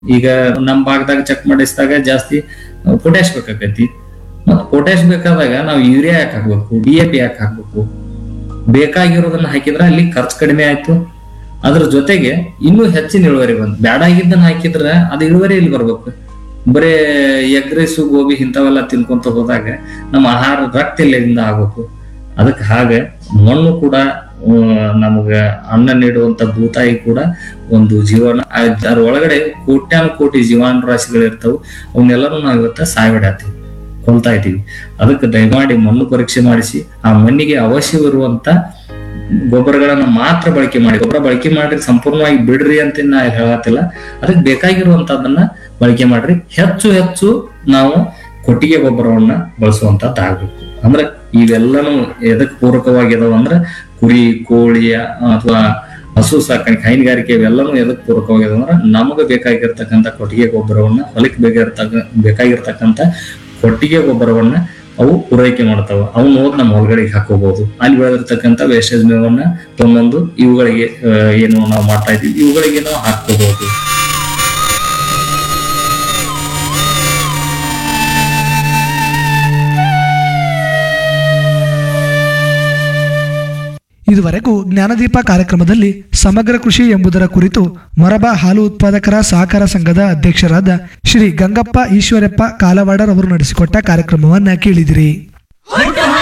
ಈಗ ನಮ್ ಭಾಗದಾಗ ಚೆಕ್ ಮಾಡಿಸಿದಾಗ ಜಾಸ್ತಿ ಪೊಟ್ಯಾಶ್ ಬೇಕಾಕೈತಿ ಮತ್ ಪೊಟ್ಯಾಶ್ ಬೇಕಾದಾಗ ನಾವು ಯೂರಿಯಾ ಯಾಕೆ ಹಾಕ್ಬೇಕು ಡಿ ಎ ಪಿ ಯಾಕೆ ಹಾಕ್ಬೇಕು ಬೇಕಾಗಿರೋದನ್ನ ಹಾಕಿದ್ರೆ ಅಲ್ಲಿ ಖರ್ಚು ಕಡಿಮೆ ಆಯ್ತು ಅದ್ರ ಜೊತೆಗೆ ಇನ್ನೂ ಹೆಚ್ಚಿನ ಇಳುವರಿ ಬಂತು ಬ್ಯಾಡಾಗಿದ್ದನ್ನ ಹಾಕಿದ್ರೆ ಅದು ಇಳುವರಿ ಇಲ್ಲಿ ಬರ್ಬೇಕು ಬರೇ ಎಗ್ ರೈಸು ಗೋಬಿ ಇಂಥವೆಲ್ಲ ತಿನ್ಕೊಂತ ಹೋದಾಗ ನಮ್ಮ ಆಹಾರ ರಕ್ತ ಇಲ್ಲಿಂದ ಆಗ್ಬೇಕು ಅದಕ್ಕೆ ಹಾಗೆ ಮಣ್ಣು ಕೂಡ ಆ, ನಮಗ ಅನ್ನ ನೀಡುವಂತ ಭೂತಾಯಿ ಕೂಡ ಒಂದು ಜೀವನ ಅದ್ರ ಒಳಗಡೆ ಕೋಟ್ಯಾನು ಕೋಟಿ ಜೀವಾಣು ರಾಶಿಗಳು ಇರ್ತಾವ ಅವನ್ನೆಲ್ಲರೂ ನಾವು ಇವತ್ತ ಸಾಯ್ಬಿಡತ್ತೀವಿ ಕೊಲ್ತಾ ಇದ್ದೀವಿ ಅದಕ್ಕೆ ದಯಮಾಡಿ ಮಣ್ಣು ಪರೀಕ್ಷೆ ಮಾಡಿಸಿ ಆ ಮಣ್ಣಿಗೆ ಅವಶ್ಯವಿರುವಂತ ಗೊಬ್ಬರಗಳನ್ನ ಮಾತ್ರ ಬಳಕೆ ಮಾಡಿ ಗೊಬ್ಬರ ಬಳಕೆ ಮಾಡ್ರಿ ಸಂಪೂರ್ಣವಾಗಿ ಬಿಡ್ರಿ ಅಂತ ನಾ ಹೇಳತ್ತಿಲ್ಲ ಅದಕ್ಕೆ ಬೇಕಾಗಿರುವಂತದನ್ನ ಬಳಕೆ ಮಾಡ್ರಿ ಹೆಚ್ಚು ಹೆಚ್ಚು ನಾವು ಕೊಟ್ಟಿಗೆ ಗೊಬ್ಬರವನ್ನ ಬಳಸುವಂತದ್ದಾಗ್ಬೇಕು ಅಂದ್ರೆ ಇವೆಲ್ಲನೂ ಎದಕ್ ಪೂರಕವಾಗಿದಾವ ಅಂದ್ರೆ ಕುರಿ ಕೋಳಿ ಅಥವಾ ಹಸು ಸಾಕಾಣಿಕೆ ಹೈನುಗಾರಿಕೆ ಇವೆಲ್ಲನೂ ಎದಕ್ ಪೂರಕವಾಗಿದಾವ ಅಂದ್ರೆ ನಮಗೆ ಬೇಕಾಗಿರ್ತಕ್ಕಂಥ ಕೊಟ್ಟಿಗೆ ಗೊಬ್ಬರವನ್ನ ಹೊಲಕ್ಕೆ ಬೇಕಾಗಿರ್ತಕ್ಕ ಬೇಕಾಗಿರ್ತಕ್ಕಂಥ ಕೊಟ್ಟಿಗೆ ಗೊಬ್ಬರವನ್ನ ಅವು ಪೂರೈಕೆ ಮಾಡ್ತಾವ ಅವನ್ನ ಹೋದ್ ನಮ್ಮ ಹೊಲಗಳಿಗೆ ಹಾಕೋಬಹುದು ಅಲ್ಲಿ ಬೆಳೆದಿರ್ತಕ್ಕಂಥ ವೇಸ್ಟೇಜ್ ಮೇವನ್ನ ತೊಗೊಂಬಂದು ಇವುಗಳಿಗೆ ಆ, ಏನು ನಾವು ಮಾಡ್ತಾ ಇದೀವಿ ಇವುಗಳಿಗೆ ನಾವು ಹಾಕೋಬಹುದು ಇದುವರೆಗೂ ಜ್ಞಾನದೀಪ ಕಾರ್ಯಕ್ರಮದಲ್ಲಿ ಸಮಗ್ರ ಕೃಷಿ ಎಂಬುದರ ಕುರಿತು ಮೊರಬಾ ಹಾಲು ಉತ್ಪಾದಕರ ಸಹಕಾರ ಸಂಘದ ಅಧ್ಯಕ್ಷರಾದ ಶ್ರೀ ಗಂಗಪ್ಪ ಈಶ್ವರಪ್ಪ ಕಾಲವಾಡರ್ ಅವರು ನಡೆಸಿಕೊಟ್ಟ ಕಾರ್ಯಕ್ರಮವನ್ನ ಕೇಳಿದಿರಿ ಹೊಟ್ಟ